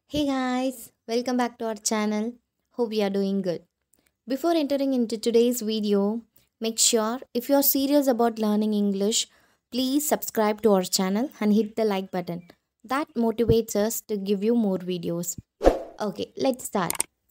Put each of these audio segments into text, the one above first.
Hey guys, welcome back to our channel. Hope you are doing good. Before entering into today's video, make sure if you are serious about learning English, please subscribe to our channel and hit the like button. That motivates us to give you more videos. Okay, let's start.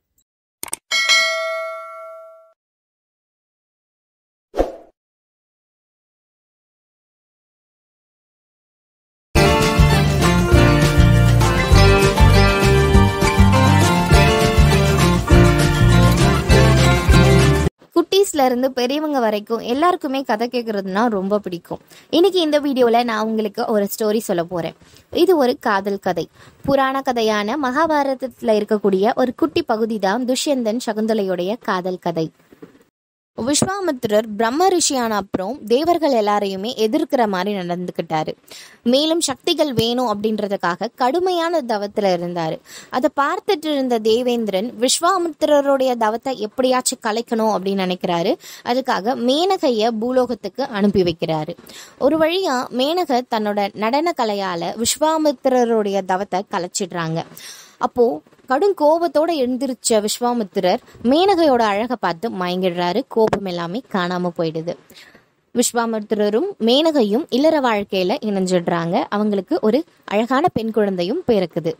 குட்டீஸ்ல இருந்து பெரியவங்க வரைக்கும் எல்லாருக்குமே கதை கேட்கறதுனா ரொம்ப பிடிக்கும் இன்னைக்கு இந்த வீடியோல நான் உங்களுக்கு ஒரு ஸ்டோரி சொல்ல போறேன் இது ஒரு காதல் கதை புராண கதையான மகாபாரதத்துல இருக்கக்கூடிய ஒரு குட்டி பகுதி தான் துஷ்யந்தன் சகுந்தலையுடைய காதல் கதை விஸ்வாமித்திரர் பிரம்ம ரிஷியான அப்புறம் தேவர்கள் எல்லாரையுமே எதிர்க்கிற மாதிரி நடந்துக்கிட்டாரு மேலும் சக்திகள் வேணும் அப்படின்றதுக்காக கடுமையான தவத்துல இருந்தாரு அதை பார்த்துட்டு இருந்த தேவேந்திரன் விஸ்வாமித்திரருடைய தவத்தை எப்படியாச்சும் கலைக்கணும் அப்படின்னு நினைக்கிறாரு அதுக்காக மேனகைய பூலோகத்துக்கு அனுப்பி வைக்கிறாரு ஒரு வழியா மேனக தன்னோட நடன கலையால விஸ்வாமித்திரருடைய தவத்தை கலைச்சிடுறாங்க அப்போ கடும் கோபத்தோட எழுந்திருச்ச விஸ்வாமித்திரர் மேனகையோட அழகை பார்த்து மயங்கிடுறாரு கோபம் எல்லாமே காணாம போயிடுது விஸ்வாமித்திரரும் மேனகையும் இல்லற வாழ்க்கையில இணைஞ்சிடுறாங்க அவங்களுக்கு ஒரு அழகான பெண் குழந்தையும் பிறக்குது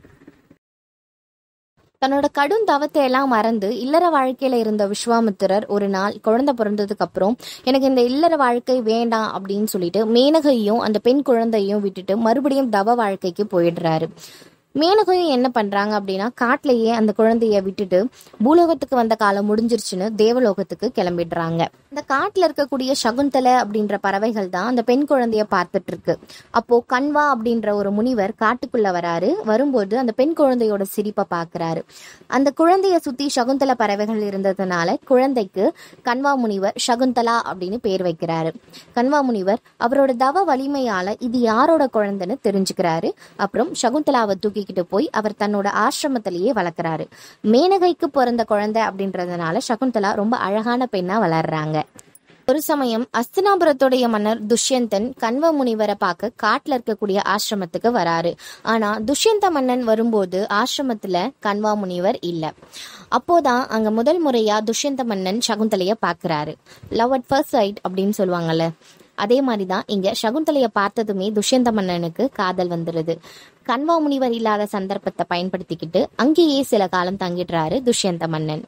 தன்னோட கடும் தவத்தை எல்லாம் மறந்து இல்லற வாழ்க்கையில இருந்த விஸ்வாமித்திரர் ஒரு நாள் குழந்தை பிறந்ததுக்கு அப்புறம் எனக்கு இந்த இல்லற வாழ்க்கை வேண்டாம் அப்படின்னு சொல்லிட்டு மேனகையும் அந்த பெண் குழந்தையும் விட்டுட்டு மறுபடியும் தவ வாழ்க்கைக்கு போயிடுறாரு மேனகையும் என்ன பண்றாங்க அப்படின்னா காட்டிலேயே அந்த குழந்தைய விட்டுட்டு பூலோகத்துக்கு வந்த காலம் முடிஞ்சிருச்சுன்னு தேவலோகத்துக்கு கிளம்பிடுறாங்க இந்த காட்டுல இருக்கக்கூடிய சகுந்தலை அப்படின்ற பறவைகள் தான் அந்த பெண் குழந்தைய பார்த்துட்டு இருக்கு அப்போ கண்வா அப்படின்ற ஒரு முனிவர் காட்டுக்குள்ள வராரு வரும்போது அந்த பெண் குழந்தையோட சிரிப்பை பார்க்கறாரு அந்த குழந்தைய சுத்தி சகுந்தல பறவைகள் இருந்ததுனால குழந்தைக்கு கண்வா முனிவர் சகுந்தலா அப்படின்னு பேர் வைக்கிறாரு கண்வா முனிவர் அவரோட தவ வலிமையால இது யாரோட குழந்தைன்னு தெரிஞ்சுக்கிறாரு அப்புறம் சகுந்தலாவை தூக்கிக்கிட்டு போய் அவர் தன்னோட ஆசிரமத்திலேயே வளர்க்குறாரு மேனகைக்கு பிறந்த குழந்தை அப்படின்றதுனால சகுந்தலா ரொம்ப அழகான பெண்ணா வளர்றாங்க ஒரு சமயம் அஸ்தினாபுரத்துடைய மன்னர் துஷ்யந்தன் கண்வ முனிவரை பார்க்க காட்டுல இருக்கக்கூடிய ஆசிரமத்துக்கு வராரு ஆனா துஷ்யந்த மன்னன் வரும்போது ஆசிரமத்துல கண்வா முனிவர் இல்ல அப்போதான் அங்க முதல் முறையா துஷ்யந்த மன்னன் சகுந்தலைய பாக்குறாரு லவ் அட் ஃபர்ஸ்ட் சைட் அப்படின்னு சொல்லுவாங்கல்ல அதே மாதிரிதான் இங்க சகுந்தலைய பார்த்ததுமே துஷ்யந்த மன்னனுக்கு காதல் வந்துருது கண்வா முனிவர் இல்லாத சந்தர்ப்பத்தை பயன்படுத்திக்கிட்டு அங்கேயே சில காலம் தங்கிடுறாரு துஷ்யந்த மன்னன்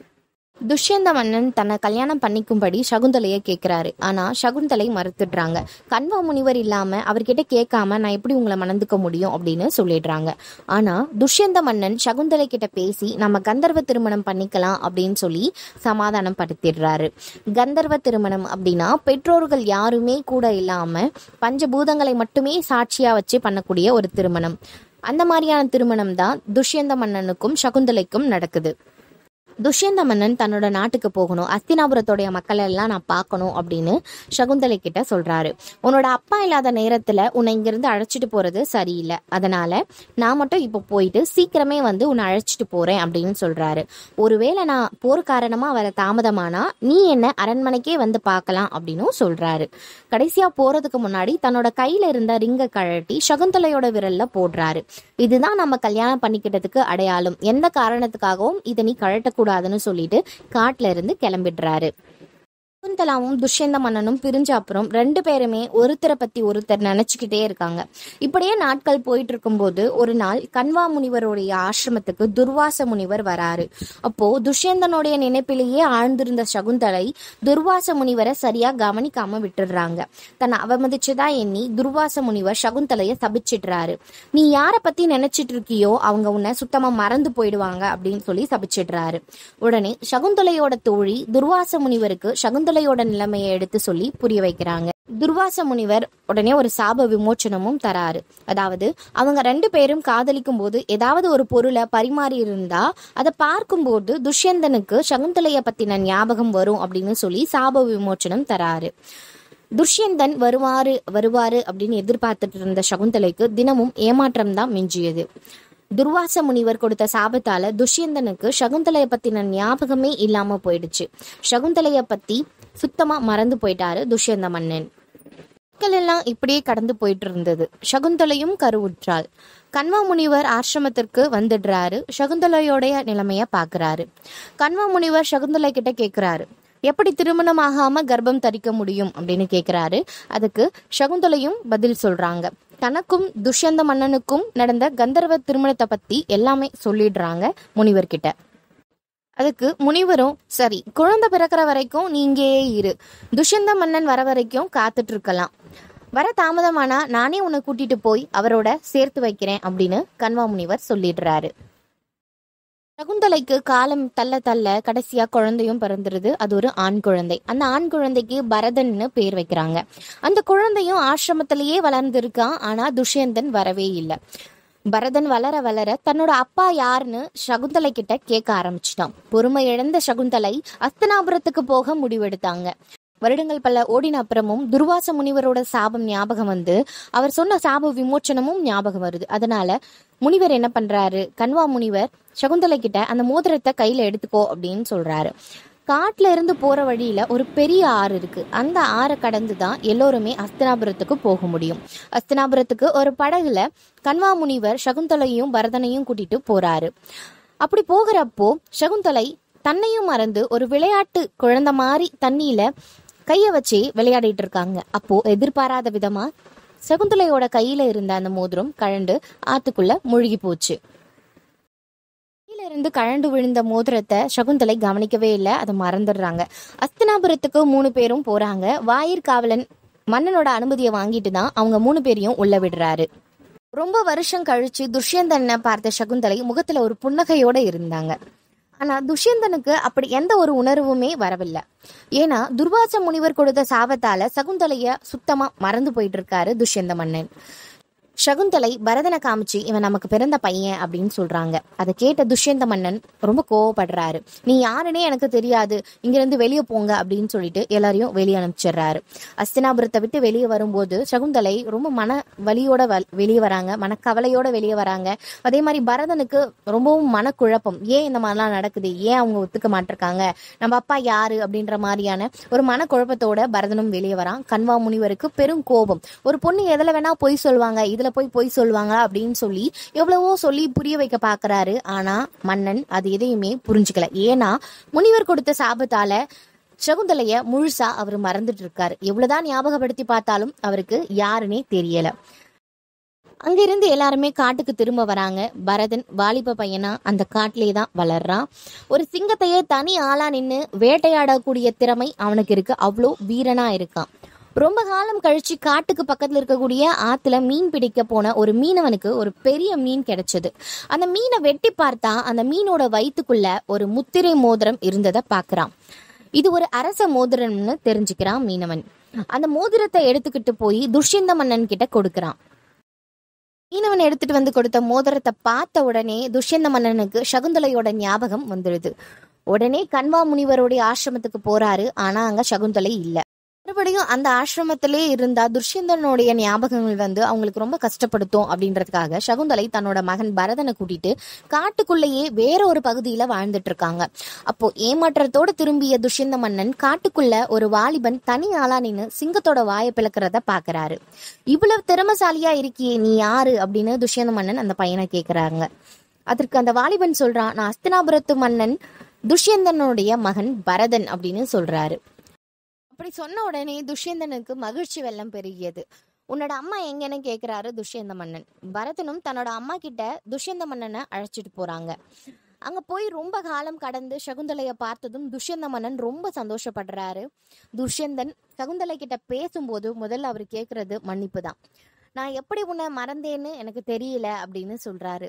துஷ்யந்த மன்னன் தன்னை கல்யாணம் பண்ணிக்கும்படி சகுந்தலைய கேட்கிறாரு ஆனா சகுந்தலை மறுத்துடுறாங்க கண்வா முனிவர் இல்லாம அவர்கிட்ட கேட்காம நான் எப்படி உங்களை மணந்துக்க முடியும் அப்படின்னு சொல்லிடுறாங்க ஆனா துஷ்யந்த மன்னன் சகுந்தலை கிட்ட பேசி நம்ம கந்தர்வ திருமணம் பண்ணிக்கலாம் அப்படின்னு சொல்லி சமாதானம் படுத்திடுறாரு கந்தர்வ திருமணம் அப்படின்னா பெற்றோர்கள் யாருமே கூட இல்லாம பஞ்சபூதங்களை மட்டுமே சாட்சியா வச்சு பண்ணக்கூடிய ஒரு திருமணம் அந்த மாதிரியான திருமணம் தான் துஷ்யந்த மன்னனுக்கும் சகுந்தலைக்கும் நடக்குது துஷ்யந்த மன்னன் தன்னோட நாட்டுக்கு போகணும் அஸ்தினாபுரத்துடைய மக்களை எல்லாம் நான் பார்க்கணும் அப்படின்னு சகுந்தலை கிட்ட சொல்றாரு உன்னோட அப்பா இல்லாத நேரத்துல உன்னை இங்கிருந்து அழைச்சிட்டு போறது சரியில்லை அதனால நான் மட்டும் இப்போ போயிட்டு சீக்கிரமே வந்து உன்னை அழைச்சிட்டு போறேன் அப்படின்னு சொல்றாரு ஒருவேளை நான் போர் காரணமா வர தாமதமானா நீ என்ன அரண்மனைக்கே வந்து பார்க்கலாம் அப்படின்னு சொல்றாரு கடைசியா போறதுக்கு முன்னாடி தன்னோட கையில இருந்த ரிங்க கழட்டி சகுந்தலையோட விரல்ல போடுறாரு இதுதான் நம்ம கல்யாணம் பண்ணிக்கிட்டதுக்கு அடையாளம் எந்த காரணத்துக்காகவும் இதை நீ கழட்டக்கூடாதுன்னு சொல்லிட்டு காட்டுல இருந்து கிளம்பிடுறாரு சகுந்தலாவும் துஷ்யந்த மன்னனும் பிரிஞ்ச அப்புறம் ரெண்டு பேருமே ஒருத்தரை பத்தி ஒருத்தர் நினைச்சுக்கிட்டே இருக்காங்க இப்படியே நாட்கள் போயிட்டு இருக்கும்போது ஒரு நாள் கண்வா முனிவருடைய ஆசிரமத்துக்கு துர்வாச முனிவர் வராரு அப்போ துஷ்யந்தனுடைய நினைப்பிலேயே ஆழ்ந்திருந்த சகுந்தலை துர்வாச முனிவரை சரியா கவனிக்காம விட்டுடுறாங்க தன்னை அவமதிச்சுதா எண்ணி துர்வாச முனிவர் சகுந்தலைய சபிச்சிடுறாரு நீ யார பத்தி நினைச்சிட்டு இருக்கியோ அவங்க உன்னை சுத்தமா மறந்து போயிடுவாங்க அப்படின்னு சொல்லி சபிச்சிடுறாரு உடனே சகுந்தலையோட தோழி துர்வாச முனிவருக்கு சகுந்தலையோட நிலைமையை எடுத்து சொல்லி புரிய வைக்கிறாங்க துர்வாச முனிவர் உடனே ஒரு சாப விமோச்சனமும் தராரு அதாவது அவங்க ரெண்டு பேரும் காதலிக்கும் போது ஏதாவது ஒரு பொருளை பரிமாறி இருந்தா அதை பார்க்கும்போது துஷ்யந்தனுக்கு சகுந்தலைய பத்தின ஞாபகம் வரும் அப்படின்னு சொல்லி சாப விமோச்சனம் தராரு துஷ்யந்தன் வருவாரு வருவாரு அப்படின்னு எதிர்பார்த்துட்டு இருந்த சகுந்தலைக்கு தினமும் ஏமாற்றம் தான் மிஞ்சியது துர்வாச முனிவர் கொடுத்த சாபத்தால துஷ்யந்தனுக்கு சகுந்தலைய பத்தின ஞாபகமே இல்லாம போயிடுச்சு சகுந்தலைய பத்தி சுத்தமா மறந்து போயிட்டாரு துஷ்யந்த மன்னன் நாட்கள் எல்லாம் இப்படியே கடந்து போயிட்டு இருந்தது சகுந்தலையும் கருவுற்றாள் கண்வா முனிவர் ஆசிரமத்திற்கு வந்துடுறாரு சகுந்தலையோடைய நிலைமைய பாக்குறாரு கண்வா முனிவர் சகுந்தலை கிட்ட கேக்குறாரு எப்படி திருமணம் ஆகாம கர்ப்பம் தரிக்க முடியும் அப்படின்னு கேக்குறாரு அதுக்கு சகுந்தலையும் பதில் சொல்றாங்க தனக்கும் துஷ்யந்த மன்னனுக்கும் நடந்த கந்தர்வ திருமணத்தை பத்தி எல்லாமே சொல்லிடுறாங்க முனிவர்கிட்ட அதுக்கு முனிவரும் சரி குழந்தை பிறக்கிற வரைக்கும் நீ இங்கேயே இரு துஷ்யந்த மன்னன் வர வரைக்கும் காத்துட்டு இருக்கலாம் வர தாமதமானா நானே உன்னை கூட்டிட்டு போய் அவரோட சேர்த்து வைக்கிறேன் அப்படின்னு கண்வா முனிவர் சொல்லிடுறாரு சகுந்தலைக்கு காலம் தள்ள தள்ள கடைசியா குழந்தையும் பிறந்துருது அது ஒரு ஆண் குழந்தை அந்த ஆண் குழந்தைக்கு பரதன்னு பேர் வைக்கிறாங்க அந்த குழந்தையும் ஆசிரமத்திலேயே வளர்ந்திருக்கான் ஆனா துஷ்யந்தன் வரவே இல்லை பரதன் வளர வளர தன்னோட அப்பா யாருன்னு சகுந்தலை கிட்ட கேட்க ஆரம்பிச்சிட்டான் பொறுமை இழந்த சகுந்தலை அஸ்தனாபுரத்துக்கு போக முடிவெடுத்தாங்க வருடங்கள் பல ஓடின அப்புறமும் துர்வாச முனிவரோட சாபம் ஞாபகம் வந்து அவர் சொன்ன சாப விமோச்சனமும் ஞாபகம் வருது அதனால முனிவர் என்ன பண்றாரு கண்வா முனிவர் சகுந்தலை கிட்ட அந்த மோதிரத்தை கையில எடுத்துக்கோ அப்படின்னு சொல்றாரு காட்டுல இருந்து போற வழியில ஒரு பெரிய ஆறு இருக்கு அந்த ஆறை கடந்து தான் எல்லோருமே அஸ்தினாபுரத்துக்கு போக முடியும் அஸ்தினாபுரத்துக்கு ஒரு படகுல கண்வா முனிவர் சகுந்தலையும் பரதனையும் கூட்டிட்டு போறாரு அப்படி போகிறப்போ சகுந்தலை தன்னையும் மறந்து ஒரு விளையாட்டு குழந்தை மாதிரி தண்ணியில கைய வச்சு விளையாடிட்டு இருக்காங்க அப்போ எதிர்பாராத விதமா சகுந்தலையோட கையில இருந்த அந்த மோதிரம் கழண்டு ஆத்துக்குள்ள மூழ்கி போச்சு கீழ இருந்து கழண்டு விழுந்த மோதிரத்தை சகுந்தலை கவனிக்கவே இல்லை அதை மறந்துடுறாங்க அஸ்தினாபுரத்துக்கு மூணு பேரும் போறாங்க வாயிற்காவலன் மன்னனோட அனுமதியை வாங்கிட்டு தான் அவங்க மூணு பேரையும் உள்ள விடுறாரு ரொம்ப வருஷம் கழிச்சு துஷ்யந்தனை பார்த்த சகுந்தலை முகத்துல ஒரு புன்னகையோட இருந்தாங்க ஆனா துஷ்யந்தனுக்கு அப்படி எந்த ஒரு உணர்வுமே வரவில்லை ஏன்னா துர்வாச முனிவர் கொடுத்த சாபத்தால சகுந்தலைய சுத்தமா மறந்து போயிட்டு இருக்காரு துஷ்யந்த மன்னன் சகுந்தலை பரதனை காமிச்சு இவன் நமக்கு பிறந்த பையன் அப்படின்னு சொல்றாங்க அதை கேட்ட துஷ்யந்த மன்னன் ரொம்ப கோவப்படுறாரு நீ யாருன்னே எனக்கு தெரியாது இங்கிருந்து வெளியே போங்க அப்படின்னு சொல்லிட்டு எல்லாரையும் வெளியே அனுப்பிச்சிடுறாரு அஸ்தினாபுரத்தை விட்டு வெளியே வரும்போது சகுந்தலை ரொம்ப மன வலியோட வ- வெளியே வராங்க மனக்கவலையோட வெளியே வராங்க அதே மாதிரி பரதனுக்கு ரொம்பவும் மனக்குழப்பம் ஏன் இந்த மாதிரிலாம் நடக்குது ஏன் அவங்க ஒத்துக்க மாட்டிருக்காங்க நம்ம அப்பா யாரு அப்படின்ற மாதிரியான ஒரு மனக்குழப்பத்தோட பரதனும் வெளியே வரான் கண்வா முனிவருக்கு பெரும் கோபம் ஒரு பொண்ணு எதுல வேணா பொய் சொல்லுவாங்க இதுல போய் பொய் சொல்லுவாங்க அப்படின்னு சொல்லி எவ்வளவோ சொல்லி புரிய வைக்க பாக்குறாரு ஆனா மன்னன் அது எதையுமே புரிஞ்சுக்கல ஏன்னா முனிவர் கொடுத்த சாபத்தால சகுந்தலைய முழுசா அவர் மறந்துட்டு இருக்காரு எவ்வளவுதான் ஞாபகப்படுத்தி பார்த்தாலும் அவருக்கு யாருன்னே தெரியல அங்கிருந்து எல்லாருமே காட்டுக்கு திரும்ப வராங்க பரதன் வாலிப பையனா அந்த காட்டிலே தான் வளர்றான் ஒரு சிங்கத்தையே தனி ஆளா நின்று வேட்டையாடக்கூடிய திறமை அவனுக்கு இருக்கு அவ்வளோ வீரனா இருக்கான் ரொம்ப காலம் கழிச்சு காட்டுக்கு பக்கத்துல இருக்கக்கூடிய ஆத்துல மீன் பிடிக்க போன ஒரு மீனவனுக்கு ஒரு பெரிய மீன் கிடைச்சது அந்த மீனை வெட்டி பார்த்தா அந்த மீனோட வயித்துக்குள்ள ஒரு முத்திரை மோதிரம் இருந்ததை பார்க்கறான் இது ஒரு அரச மோதிரம்னு தெரிஞ்சுக்கிறான் மீனவன் அந்த மோதிரத்தை எடுத்துக்கிட்டு போய் துஷ்யந்த மன்னன் கிட்ட கொடுக்கறான் மீனவன் எடுத்துட்டு வந்து கொடுத்த மோதிரத்தை பார்த்த உடனே துஷ்யந்த மன்னனுக்கு சகுந்தலையோட ஞாபகம் வந்துடுது உடனே கண்வா முனிவருடைய ஆசிரமத்துக்கு போறாரு ஆனா அங்க சகுந்தலை இல்ல மறுபடியும் அந்த ஆசிரமத்திலே இருந்தா துஷ்யந்தனுடைய ஞாபகங்கள் வந்து அவங்களுக்கு ரொம்ப கஷ்டப்படுத்தும் அப்படின்றதுக்காக சகுந்தலை தன்னோட மகன் பரதனை கூட்டிட்டு காட்டுக்குள்ளேயே வேற ஒரு பகுதியில வாழ்ந்துட்டு இருக்காங்க அப்போ ஏமாற்றத்தோட திரும்பிய துஷ்யந்த மன்னன் காட்டுக்குள்ள ஒரு வாலிபன் தனி ஆளா நின்னு சிங்கத்தோட வாயை பிளக்கிறத பாக்குறாரு இவ்வளவு திறமசாலியா இருக்கியே நீ யாரு அப்படின்னு துஷ்யந்த மன்னன் அந்த பையனை கேக்குறாங்க அதற்கு அந்த வாலிபன் சொல்றான் நான் அஸ்தினாபுரத்து மன்னன் துஷ்யந்தனுடைய மகன் பரதன் அப்படின்னு சொல்றாரு அப்படி சொன்ன உடனே துஷ்யந்தனுக்கு மகிழ்ச்சி வெள்ளம் பெருகியது உன்னோட அம்மா எங்கன்னு கேக்குறாரு துஷ்யந்த மன்னன் பரதனும் தன்னோட அம்மா கிட்ட துஷ்யந்த மன்னனை அழைச்சிட்டு போறாங்க அங்க போய் ரொம்ப காலம் கடந்து சகுந்தலைய பார்த்ததும் துஷ்யந்த மன்னன் ரொம்ப சந்தோஷப்படுறாரு துஷ்யந்தன் சகுந்தலை கிட்ட பேசும்போது முதல்ல அவர் கேக்குறது மன்னிப்பு தான் நான் எப்படி உன்னை மறந்தேன்னு எனக்கு தெரியல அப்படின்னு சொல்றாரு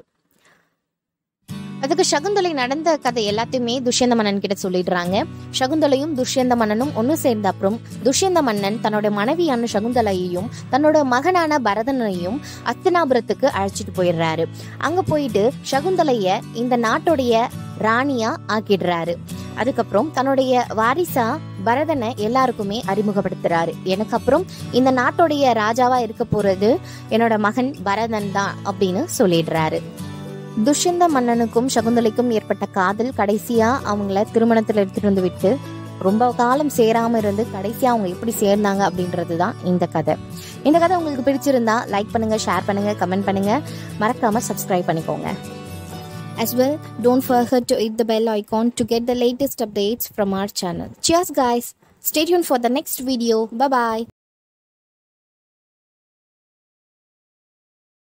அதுக்கு சகுந்தலை நடந்த கதை எல்லாத்தையுமே துஷ்யந்த மன்னன் கிட்ட சொல்லிடுறாங்க சகுந்தலையும் துஷ்யந்த மன்னனும் ஒன்று சேர்ந்த அப்புறம் துஷ்யந்த மன்னன் தன்னோட மனைவியான சகுந்தலையையும் தன்னோட மகனான பரதனையும் அஸ்தினாபுரத்துக்கு அழைச்சிட்டு போயிடுறாரு அங்க போயிட்டு சகுந்தலைய இந்த நாட்டுடைய ராணியா ஆக்கிடுறாரு அதுக்கப்புறம் தன்னுடைய வாரிசா பரதனை எல்லாருக்குமே அறிமுகப்படுத்துறாரு எனக்கு அப்புறம் இந்த நாட்டுடைய ராஜாவா இருக்க போறது என்னோட மகன் பரதன் தான் அப்படின்னு சொல்லிடுறாரு துஷ்யந்த மன்னனுக்கும் சகுந்தலைக்கும் ஏற்பட்ட காதல் கடைசியா அவங்கள திருமணத்துல எடுத்துட்டு வந்து விட்டு ரொம்ப காலம் சேராம இருந்து கடைசியா அவங்க எப்படி சேர்ந்தாங்க அப்படின்றது தான் இந்த கதை இந்த கதை உங்களுக்கு பிடிச்சிருந்தா லைக் பண்ணுங்க ஷேர் பண்ணுங்க கமெண்ட் பண்ணுங்க மறக்காம சப்ஸ்கிரைப் பண்ணிக்கோங்க As well, don't forget to hit the bell icon to get the latest updates from our channel. Cheers, guys! Stay tuned for the next video. Bye bye.